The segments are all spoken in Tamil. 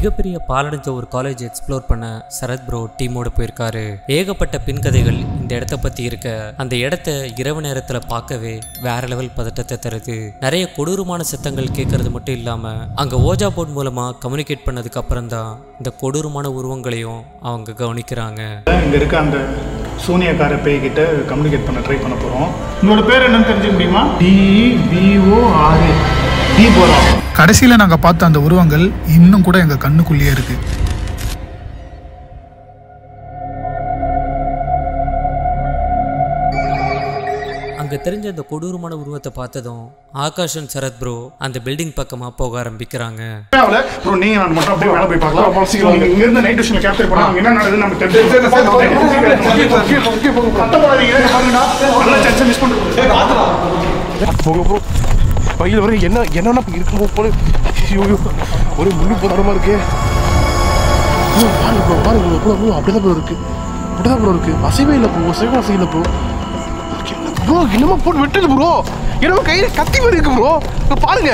மிகப்பெரிய பாலடைஞ்ச ஒரு காலேஜ் எக்ஸ்ப்ளோர் பண்ண சரத் ப்ரோ டீமோட போயிருக்காரு ஏகப்பட்ட பின்கதைகள் இந்த இடத்த பத்தி இருக்க அந்த இடத்த இரவு நேரத்துல பார்க்கவே வேற லெவல் பதட்டத்தை தருது நிறைய கொடூரமான சத்தங்கள் கேட்கறது மட்டும் இல்லாம அங்க ஓஜா போர்ட் மூலமா கம்யூனிகேட் பண்ணதுக்கு அப்புறம் தான் இந்த கொடூரமான உருவங்களையும் அவங்க கவனிக்கிறாங்க இங்கே இருக்க அந்த சூனியக்கார பேய்கிட்ட கம்யூனிகேட் பண்ண ட்ரை பண்ண போகிறோம் உங்களோட பேர் என்னன்னு தெரிஞ்சுக்க முடியுமா டிவிஓஆர்ஏ டி போரா கடைசியில் நாங்கள் பார்த்த அந்த உருவங்கள் இன்னும் கூட எங்கள் கண்ணுக்குள்ளேயே இருக்கு அங்க தெரிஞ்ச அந்த கொடூரமான உருவத்தை பார்த்ததும் ஆகாஷன் சரத் ப்ரோ அந்த பில்டிங் பக்கமா போக ஆரம்பிக்கிறாங்க ப்ரோ நீங்க நான் மட்டும் அப்படியே வேலை போய் பார்க்கலாம் சீக்கிரம் நீங்க இங்க இருந்து நைட் விஷயம் கேப்சர் பண்ணா அங்க என்ன நடக்குதுன்னு நமக்கு தெரிஞ்சு கத்தப்படாதீங்க பாருங்கடா நல்ல சான்ஸ் மிஸ் பண்ணுறோம் போங்க ப்ரோ பையில வர என்ன என்னென்ன இருக்குமோ போல ஐயோ ஐயோ, ஒரே முள்ளு போதாரமா இருக்கு ப்ரோ பாருங்க ப்ரோ பாருங்க ப்ரோ ப்ரோ ப்ரோ அப்படிதான் ப்ரோ இருக்கு அப்படிதான் ப்ரோ இருக்கு அசைவே இல்லை ப்ரோ அசைவே அசையில ப்ரோ ப்ரோ என்னமோ போட்டு வெட்டுது ப்ரோ என்னமோ கையில கத்தி மாதிரி இருக்கு ப்ரோ பாருங்க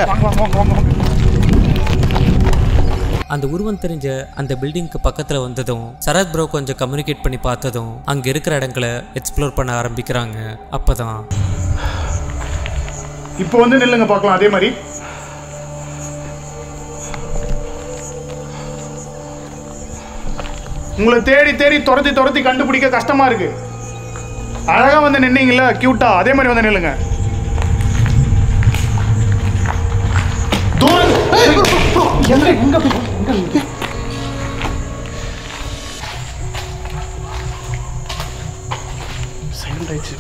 அந்த உருவம் தெரிஞ்ச அந்த பில்டிங்க்கு பக்கத்துல வந்ததும் சரத் ப்ரோ கொஞ்சம் கம்யூனிகேட் பண்ணி பார்த்ததும் அங்க இருக்கிற இடங்களை எக்ஸ்ப்ளோர் பண்ண ஆரம்பிக்கிறாங்க அப்பதான் இப்போ வந்து நில்லுங்க பார்க்கலாம் அதே மாதிரி உங்களை தேடி தேடி துரத்தி துரத்தி கண்டுபிடிக்க கஷ்டமா இருக்கு அழகா வந்து நின்னீங்கல்ல கியூட்டா அதே மாதிரி வந்து நில்லுங்க தூரம் எங்க எங்க போய் எங்க இருக்கு சைலண்ட் ஆயிடுச்சு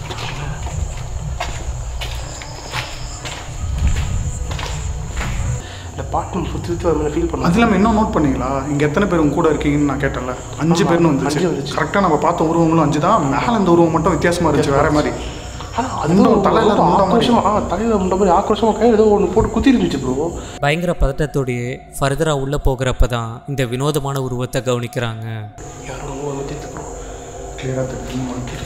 இந்த பாட்டு நம்ம சுற்றி சுற்றி வர ஃபீல் பண்ணலாம் அது இல்லாமல் இன்னும் நோட் பண்ணீங்களா இங்கே எத்தனை பேர் உங்க கூட இருக்கீங்கன்னு நான் கேட்டேன்ல அஞ்சு ஆமா, பேர்னு அஞ்சு வந்துச்சு வந்துச்சு. கரெக்டாக நம்ம பார்த்த உருவங்களும் அஞ்சு தான் மேலே இந்த உருவம் மட்டும் வித்தியாசமா இருந்துச்சு வேற மாதிரி ஆனால் அது முண்டம், வந்து தலையில ரொம்ப முண்டம் மாதிரி. ஆக்ரோஷமா ஆ தலையில் முண்ட மாதிரி ஆக்ரோஷமா கையில் ஏதோ ஒன்று போட்டு குத்தி இருந்துச்சு ப்ரோ பயங்கர பதட்டத்தோடயே ஃபர்தரா உள்ள போகிறப்ப தான் இந்த வினோதமான உருவத்தை கவனிக்கிறாங்க யாரோ வந்து தெரியுது ப்ரோ கிளியராக தெரியுது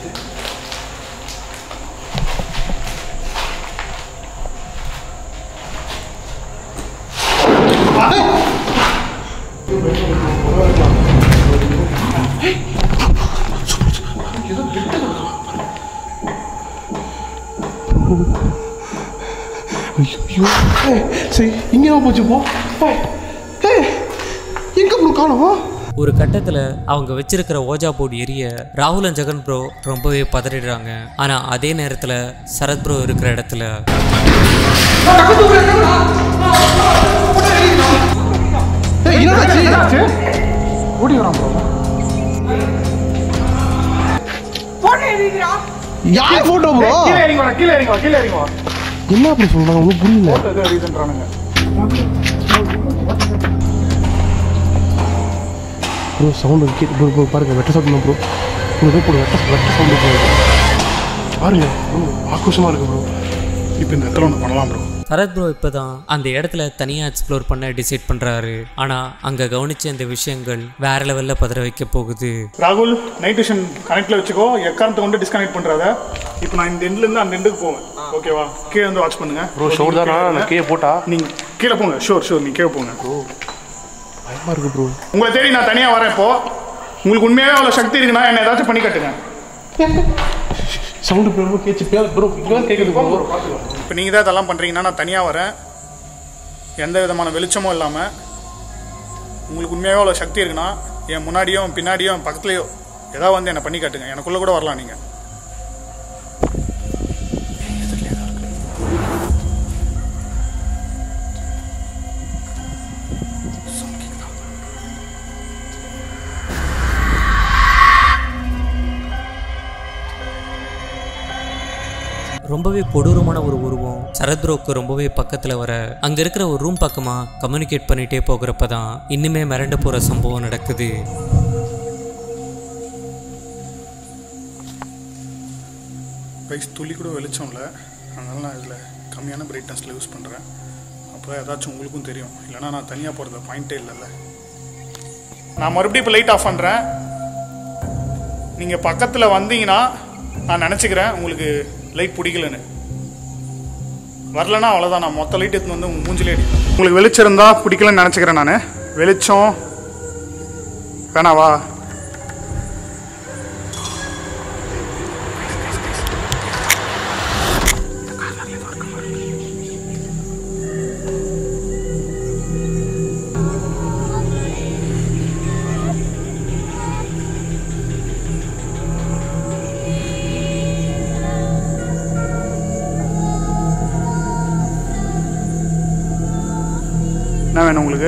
ஐயோ ஏய், சரி இங்கே போச்சு போ ஏய், ஏய், எங்க ப்ரோ காணோம் ஒரு கட்டத்துல அவங்க வச்சிருக்கிற ஓஜா போர்டு எரிய ராகுல் and ஜெகன் ப்ரோ ரொம்பவே பதறிடுறாங்க ஆனா அதே நேரத்துல சரத் ப்ரோ இருக்கிற இடத்துல ஏய் என்னாச்சு ஓடி வரான் ப்ரோ யார் போட்டோ ப்ரோ கீழே இறங்கி வா கீழே இறங்கி வா கீழே இறங்கி வா என்ன அப்படி சொல்றாங்க உங்களுக்கு புரியல ஏதோ ரீசன்றானுங்க ப்ரோ சவுண்ட் கேட்டு ப்ரோ ப்ரோ பாருங்க வெட்ட சவுண்ட் ப்ரோ ப்ரோ ஏதோ போடு வெட்ட வெட்ட சவுண்ட் ப்ரோ பாருங்க ப்ரோ ஆக்ரோஷமா இருக்கு ப்ரோ இப்போ இந்த இடத்துல ஒன்று பண்ணலாம் ப்ரோ சரத் ப்ரோ இப்பதான் அந்த இடத்துல தனியா எக்ஸ்ப்ளோர் பண்ண டிசைட் பண்றாரு ஆனா அங்க கவனிச்ச இந்த விஷயங்கள் வேற லெவல்ல பதற வைக்க போகுது ராகுல் நைட் விஷன் கனெக்ட்ல வச்சுக்கோ எக்காரணத்தை கொண்டு டிஸ்கனெக்ட் பண்றாத இப்போ நான் இந்த எண்ட்ல இருந்து அந்த எண்டுக்கு போவேன் ஓகேவா கீழே வந்து வாட்ச் பண்ணுங்க ப்ரோ ஷோர் தானா நான் கீழே போட்டா நீங்க கீழே போங்க ஷோர் ஷோர் நீங்க கீழே போங்க பயமா இருக்கு ப்ரோ உங்களை தேடி நான் தனியா வரேன் இப்போ உங்களுக்கு உண்மையாவே அவ்வளோ சக்தி இருக்குன்னா என்ன ஏதாச்சும் பண்ணி கட்டுங்க சவுண்ட் ப்ரோ கேச்சு பேர் ப்ரோ இங்கே கேட்குது ப்ரோ இப்போ நீங்கள் தான் இதெல்லாம் பண்ணுறீங்கன்னா நான் தனியாக வரேன் எந்த விதமான வெளிச்சமும் இல்லாமல் உங்களுக்கு உண்மையாகவே அவ்வளோ சக்தி இருக்குன்னா என் முன்னாடியும் பின்னாடியும் பக்கத்துலேயோ ஏதாவது வந்து என்னை பண்ணி காட்டுங்க எனக்குள்ளே கூட வரலாம் நீங்கள் ரொம்பவே கொடூரமான ஒரு உருவம் சரத் ப்ரோக்கு ரொம்பவே பக்கத்துல வர அங்க இருக்கிற ஒரு ரூம் பக்கமா கம்யூனிகேட் பண்ணிட்டே போகிறப்ப தான் இன்னுமே மிரண்டு போற சம்பவம் நடக்குது ப்ரைஸ் துளி கூட வெளிச்சம் இல்லை அதனால நான் இதில் கம்மியான பிரைட்னஸில் யூஸ் பண்ணுறேன் அப்போ ஏதாச்சும் உங்களுக்கும் தெரியும் இல்லைன்னா நான் தனியாக போகிறத பாயிண்ட்டே இல்லைல்ல நான் மறுபடியும் இப்போ லைட் ஆஃப் பண்ணுறேன் நீங்கள் பக்கத்தில் வந்தீங்கன்னா நான் நினச்சிக்கிறேன் உங்களுக்கு லைட் பிடிக்கலன்னு வரலன்னா அவ்வளோதான் நான் மொத்த லைட் எடுத்துன்னு வந்து உங்க மூஞ்சிலே அடிப்பேன் உங்களுக்கு வெளிச்சம் இருந்தால் பிடிக்கலன்னு நினச்சிக்கிறேன் நான் வெளிச்சம் வேணாவா என்ன வேணும் உங்களுக்கு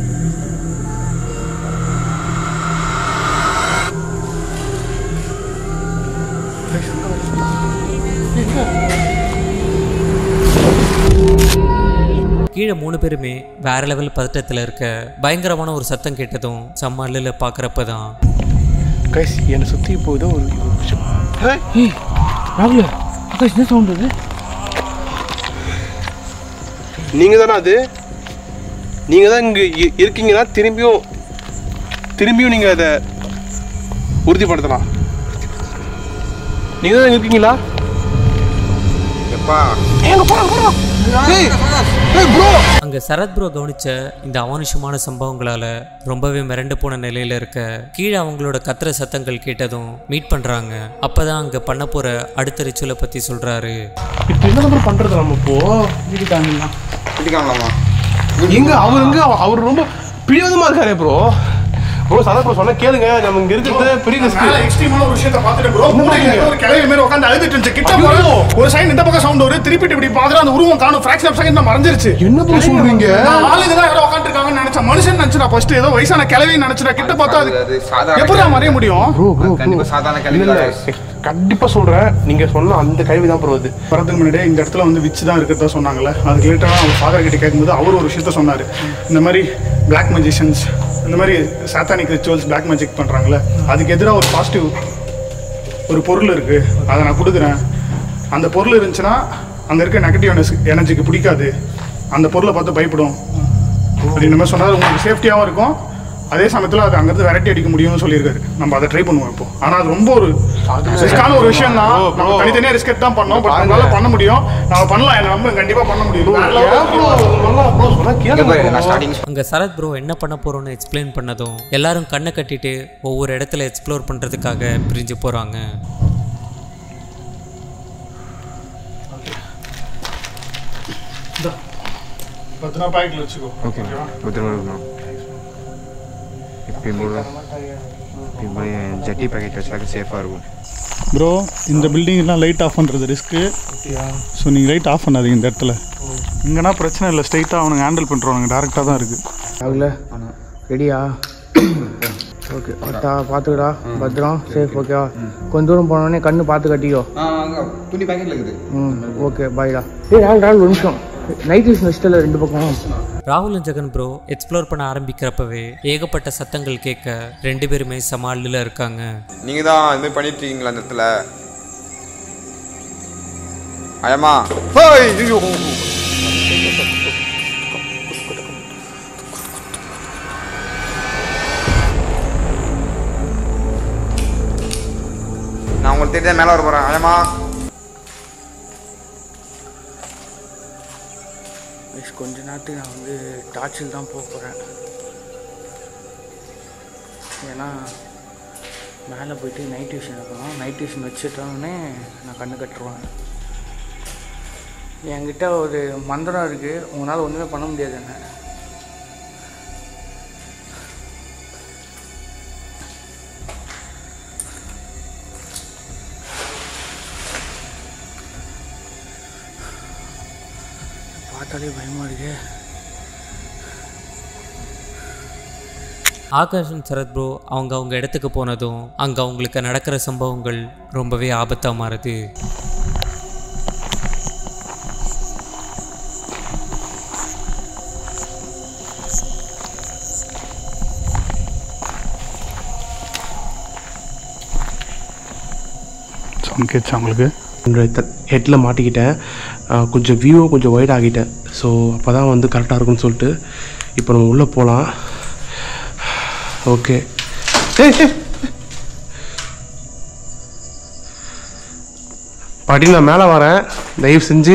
கீழே மூணு பேருமே வேற லெவல் பதட்டத்தில் இருக்க பயங்கரமான ஒரு சத்தம் கேட்டதும் செம்ம அல்லில் பார்க்குறப்ப தான் கைஸ் என்னை சுற்றி இப்போ ஏதோ ஒரு ஒரு விஷயம் ஏய் ராகுல ஆகாஷ் என்ன சவுண்ட் அது நீங்கள் தானே அது நீங்கள் தான் இங்கே இருக்கீங்கன்னா திரும்பியும் திரும்பியும் நீங்கள் அதை உறுதிப்படுத்தலாம் நீங்கள் தான் இருக்கீங்களா எப்பா அங்கே சரத் ப்ரோ கவனிச்ச இந்த அமானுஷமான சம்பவங்களால ரொம்பவே மிரண்டு போன நிலையில இருக்க கீழே அவங்களோட கத்துற சத்தங்கள் கேட்டதும் மீட் பண்றாங்க அப்பதான் அங்க பண்ண போற அடுத்த ரிச்சுவலை பத்தி சொல்றாரு இப்போ என்ன நம்பர் பண்ணுறது நம்ம இப்போ பிடிக்காமலாமா எங்க அவர் எங்க அவர் ரொம்ப பிடிவாதமா இருக்காரே ப்ரோ ப்ரோ சதா ப்ரோ சொன்னா கேளுங்க நம்ம இங்க இருக்கிறது பெரிய ரிஸ்க் மேல எக்ஸ்ட்ரீமான ஒரு விஷயத்தை பார்த்துட்டு ப்ரோ மூளையில ஏதோ ஒரு கிளவி மாதிரி உட்காந்து அழுதுட்டு இருந்துச்சு கிட்ட ஐயோ. போறோம் ஒரு சைடு இந்த பக்கம் சவுண்ட் வரும் திருப்பிட்டு இப்படி பார்த்துட்டு அந்த உருவம் காணும் ஃபிராக்ஷன் ஆஃப் செகண்ட் மறைஞ்சிருச்சு என்ன ப்ரோ சொல்றீங்க நான் ஆளுங்க தான் யாரோ உட்காந்துருக்காங்கன்னு நினைச்சேன் மனுஷன் நினைச்சா ஃபர்ஸ்ட் ஏதோ வயசான கிளவி நினைச்சா கிட்ட பார்த்தா அது அது சாதாரண எப்படிடா மறைய முடியும் ப்ரோ ப்ரோ கண்டிப்பா சாதாரண இல்ல கல்வி இல்ல கண்டிப்பா சொல்றேன் நீங்க சொன்ன அந்த கல்வி தான் ப்ரோ அது வரதுக்கு முன்னாடியே இந்த இடத்துல வந்து விச்சு தான் இருக்கிறதா சொன்னாங்கல்ல அதுக்கு லேட்டாக அவங்க ஃபாதர் கிட்ட கேட்கும்போது அவர் ஒரு விஷயத்த சொன்னார் இந்த மாதிரி பிளாக் மேஜிஷியன்ஸ் இந்த மாதிரி சாத்தானிக் ரிச்சுவல்ஸ் பிளாக் மேஜிக் பண்ணுறாங்கல்ல அதுக்கு எதிராக ஒரு பாசிட்டிவ் ஒரு பொருள் இருக்குது அதை நான் கொடுக்குறேன் அந்த பொருள் இருந்துச்சுன்னா அங்கே இருக்க நெகட்டிவ் எனர்ஜிக்கு பிடிக்காது அந்த பொருளை பார்த்து பயப்படும் அப்படின்ற மாதிரி சொன்னார் உங்களுக்கு சேஃப்டியாகவும் இருக்கும் அதே சமயத்தில் அது அங்கேருந்து வெரைட்டி அடிக்க முடியும்னு சொல்லியிருக்காரு நம்ம அதை ட்ரை பண்ணுவோம் இப்போ ஆனால் அது ரொம்ப ஒரு ரிஸ்கான ஒரு விஷயம் தான் bro, நம்ம bro. தனித்தனியாக ரிஸ்க் தான் பண்ணோம் பட் பாருங்க. நம்மளால பண்ண முடியும் நம்ம பண்ணலாம் என்ன நம்ம கண்டிப்பாக பண்ண முடியும் வேற level ஏன் ப்ரோ நல்லா ப்ரோ சொன்னா கேளுங்க நான் bro. ஸ்டார்டிங் அங்க சரத் ப்ரோ என்ன பண்ண போறோம்னு எக்ஸ்பிளைன் பண்ணதும் எல்லாரும் கண்ணை கட்டிட்டு ஒவ்வொரு இடத்துல எக்ஸ்ப்ளோர் பண்றதுக்காக பிரிஞ்சு போறாங்க பத்து நாள் பாக்கெட்டில் வச்சுக்கோ ஓகே பத்திரமா இருக்கணும் இப்போ இப்போ ஜட்டி பேக்கெட் வச்சாக்க சேஃபாக இருக்கும் ப்ரோ இந்த பில்டிங்லாம் லைட் ஆஃப் பண்ணுறது ரிஸ்க்கு ஸோ நீங்கள் லைட் ஆஃப் பண்ணாதீங்க இந்த இடத்துல இங்கன்னா பிரச்சனை இல்லை ஸ்ட்ரைட்டாக அவனுங்க ஹேண்டில் பண்ணுறவனுங்க டேரெக்டாக தான் இருக்குது ராகுல ரெடியா ஓகே அத்தா பார்த்துக்கடா பத்திரம் சேஃப் ஓகேவா கொஞ்ச தூரம் போனோடனே கண்ணு பார்த்து கட்டிக்கோ துணி பேக்கெட்டில் இருக்குது ம் ஓகே பாய்டா ஏய் ராகுல் ராகுல் ஒரு நிமிஷம் நைட் விஷன் வச்சுட்டல ரெண்டு பக்கம் ராகுல் ஜெகன் ப்ரோ எக்ஸ்ப்ளோர் பண்ண ஆரம்பிக்கிறப்பவே ஏகப்பட்ட சத்தங்கள் கேட்க ரெண்டு பேருமே சமாளில் இருக்காங்க நீங்கள் தான் இது மாதிரி பண்ணிட்டு இருக்கீங்களா அந்த இடத்துல அயமா ஹோய் ஐயோ நான் உங்களுக்கு தெரிஞ்ச மேலே வர போகிறேன் அயமா நெக்ஸ்ட் கொஞ்ச நேரத்துக்கு நான் வந்து டார்ச்சில் தான் போக போகிறேன் ஏன்னா மேலே போயிட்டு நைட் விஷன் இருக்கணும் நைட் விஷன் வச்சுட்டோன்னே நான் கண்ணு கட்டுருவேன் என்கிட்ட ஒரு மந்திரம் இருக்குது உங்களால் ஒன்றுமே பண்ண முடியாது என்ன பார்த்தாலே பயமாக இருக்கே ஆகாஷன் சரத் ப்ரோ அவங்க அவங்க இடத்துக்கு போனதும் அங்கே அவங்களுக்கு நடக்கிற சம்பவங்கள் ரொம்பவே ஆபத்தாக மாறுது சவுண்ட் கேட்சா உங்களுக்கு ஹெட்டில் மாட்டிக்கிட்டேன் அஹ் கொஞ்சம் வியூ கொஞ்சம் ஒயிட் ஆகிட்டேன் ஸோ அப்போ தான் வந்து கரெக்டாக இருக்கும்னு சொல்லிட்டு இப்போ நம்ம உள்ளே போகலாம் ஓகே பாட்டி நான் மேலே வரேன் தயவு செஞ்சு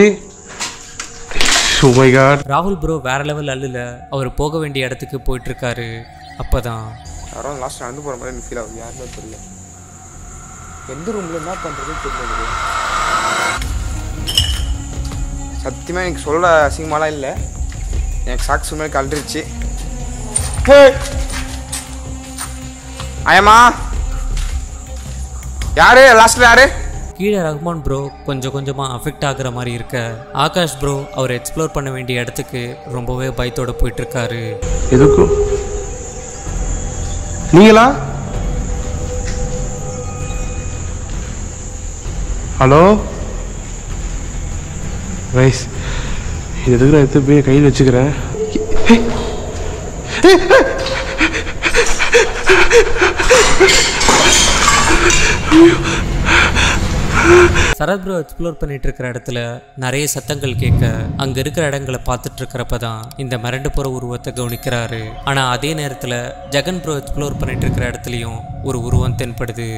ஓ மை காட் ராகுல் ப்ரோ வேற லெவல் அல்லல அவர் போக வேண்டிய இடத்துக்கு போயிட்டு இருக்காரு அப்பதான் யாரோ லாஸ்ட் நடந்து போகிற மாதிரி எனக்கு ஃபீல் ஆகுது யாருமே தெரியல எந்த ரூமில் என்ன பண்ணுறதுன்னு தெரியல எனக்கு சத்தியமாக எனக்கு சொல்ல அசிங்கமாலாம் இல்லை எனக்கு சாக்ஸ் மேலே கலந்துருச்சு ஆயம்மா யாரு லாஸ்ட்ல யாரு கீழே ரஹ்மான் ப்ரோ கொஞ்சம் கொஞ்சமாக அஃபெக்ட் ஆகுற மாதிரி இருக்க ஆகாஷ் ப்ரோ அவர் எக்ஸ்ப்ளோர் பண்ண வேண்டிய இடத்துக்கு ரொம்பவே பயத்தோட போயிட்டு இருக்காரு எதுக்கும் நீங்களா ஹலோ ரைஸ் இது எதுக்கு நான் எடுத்து போய் கையில் வச்சுக்கிறேன் சரத் ப்ரோ எக்ஸ்ப்ளோர் பண்ணிட்டு இருக்கிற இடத்துல நிறைய சத்தங்கள் கேட்க அங்க இருக்கிற இடங்களை பார்த்துட்டு இருக்கிறப்ப தான் இந்த மிரண்டு போற உருவத்தை கவனிக்கிறாரு ஆனா அதே நேரத்துல ஜெகன் ப்ரோ எக்ஸ்ப்ளோர் பண்ணிட்டு இருக்கிற இடத்துலயும் ஒரு உருவம் தென்படுது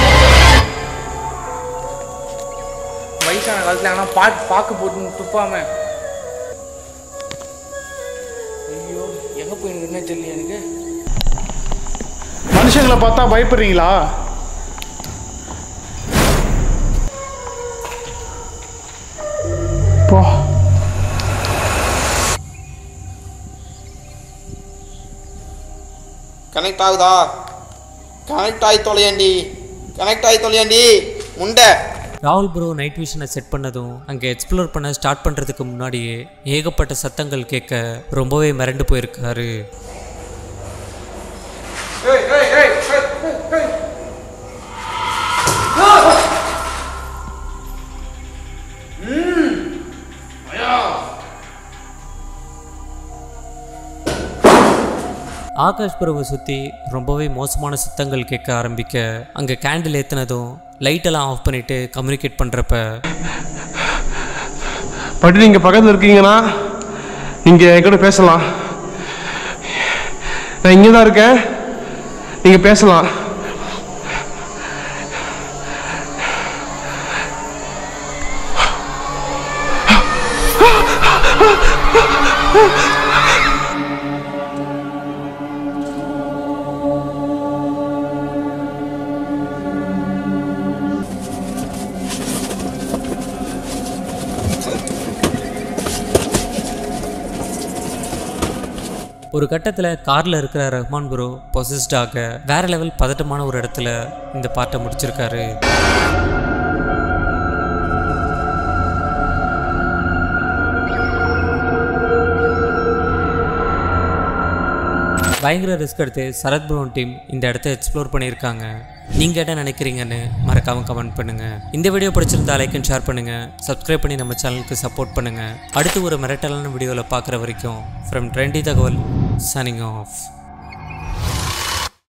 வயசான காலத்தில் ஆனால் பாட்டு பாக்கு போட்டு துப்பாம ஐயோ எங்கே போய் நின்னே தெரியல எனக்கு மனுஷங்களை பார்த்தா பயப்படுறீங்களா போ கனெக்ட் ஆகுதா கனெக்ட் ஆகி தொலையாண்டி கனெக்ட் ஆகி தொலையாண்டி முண்டை ராகுல் ப்ரோ நைட் விஷனை செட் பண்ணதும் அங்கே எக்ஸ்ப்ளோர் பண்ண ஸ்டார்ட் பண்ணுறதுக்கு முன்னாடியே ஏகப்பட்ட சத்தங்கள் கேட்க ரொம்பவே மிரண்டு போயிருக்காரு ஆகாஷ் ப்ரோவை சுற்றி ரொம்பவே மோசமான சத்தங்கள் கேட்க ஆரம்பிக்க அங்கே கேண்டில் ஏற்றினதும் லைட்டெல்லாம் ஆஃப் பண்ணிட்டு கம்யூனிகேட் பண்ணுறப்ப பட் நீங்கள் பக்கத்தில் இருக்கீங்கன்னா நீங்கள் என் கூட பேசலாம் நான் இங்கே தான் இருக்கேன் நீங்கள் பேசலாம் ஒரு கட்டத்தில் காரில் இருக்கிற ரஹ்மான் ப்ரோ பொசிஸ்டாக வேற லெவல் பதட்டமான ஒரு இடத்துல இந்த பாட்டை முடிச்சிருக்காரு பயங்கர ரிஸ்க் எடுத்து சரத் ப்ரோன் டீம் இந்த இடத்த எக்ஸ்ப்ளோர் பண்ணியிருக்காங்க நீங்கள் என்ன நினைக்கிறீங்கன்னு மறக்காம கமெண்ட் பண்ணுங்கள் இந்த வீடியோ பிடிச்சிருந்தா லைக் அண்ட் ஷேர் பண்ணுங்கள் சப்ஸ்கிரைப் பண்ணி நம்ம சேனலுக்கு சப்போர்ட் பண்ணுங்கள் அடுத்து ஒரு மிரட்டலான வீடியோவில் பார்க்குற வரைக்கும் ஃப்ரம் ட்ரெண்டி தகவல் சனிங் ஆஃப்